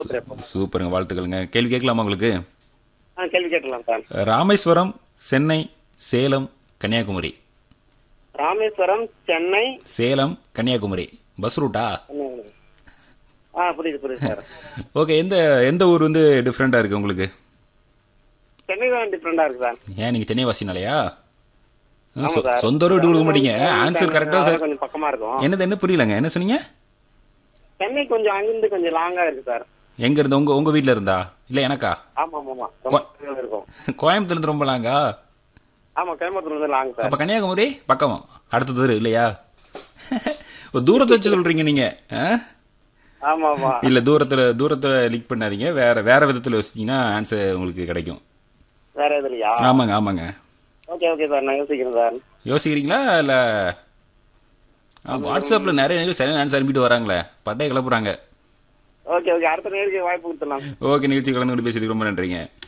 உத்திரப்பம் சூப்பருங்க வாழ்த்துக்களுங்க கேள்வி கேட்கலாமா உங்களுக்கு ஆ கேள்வி கேட்கலாம் சார் ராமேஸ்வரம் சென்னை சேலம் கன்னியாகுமரி ராமேஸ்வரம் சென்னை சேலம் கன்னியாகுமரி பஸ் ரூட்டா கன்னியாகுமரி. ஆ புரியுது புரியுது சார் ஓகே எந்த எந்த ஊர் வந்து டிஃப்ரெண்டா இருக்கு உங்களுக்கு சென்னை தான் டிஃப்ரெண்டா இருக்கு சார் ஏன் நீங்க சென்னை வாசினாலயா ஆமா சொ- சார். சொந்த ஊர் விட்டு கொடுக்க மாட்டீங்க ஆன்சர் கரெக்டா அதனால சார் கொஞ்சம் பக்கமா இருக்கும் என்னது என்ன புரியலங்க என்ன சொன்னீங்க சென்னை கொஞ்சம் அங்கிருந்து கொஞ்சம் லாங்கா இருக்கு சார் எங்க இருந்து உங்க உங்க வீட்ல இருந்தா இல்ல எனக்கா ஆமா ஆமா ஆமா ரொம்ப தூரம் இருக்கும் கோயம்புத்தூர்ல இருந்து ரொம்ப லாங்கா ஆமா கோயம்புத்தூர்ல இருந்து லாங் சார் அப்ப கன்னியாகுமரி பக்கம் அடுத்த தெரு இல்லையா ஒரு தூரத்தை வச்சு சொல்றீங்க நீங்க ஆ? ஆமா ஆமா இல்ல தூரத்துல தூரத்தை லிங்க் பண்ணாதீங்க வேற வேற விதத்துல யோசிச்சீங்கன்னா ஆன்சர் உங்களுக்கு கிடைக்கும் வேற எது இல்லையா ஆமாங்க ஆமாங்க ஓகே ஓகே சார் நான் யோசிக்கிறேன் சார் யோசிக்கிறீங்களா இல்ல ஆ, வாட்ஸ்அப்ல நிறைய நேரம் சரியான ஆன்சர் அனுப்பிட்டு வராங்களே பட்டைய கிளப்புறாங்க ஓகே ஓகே அடுத்த நேருக்கு வாய்ப்பு கொடுத்துடலாம் ஓகே நிகழ்ச்சி கலந்து கொண்டு பேசியதுக்கு ரொம்ப நன்றிங்க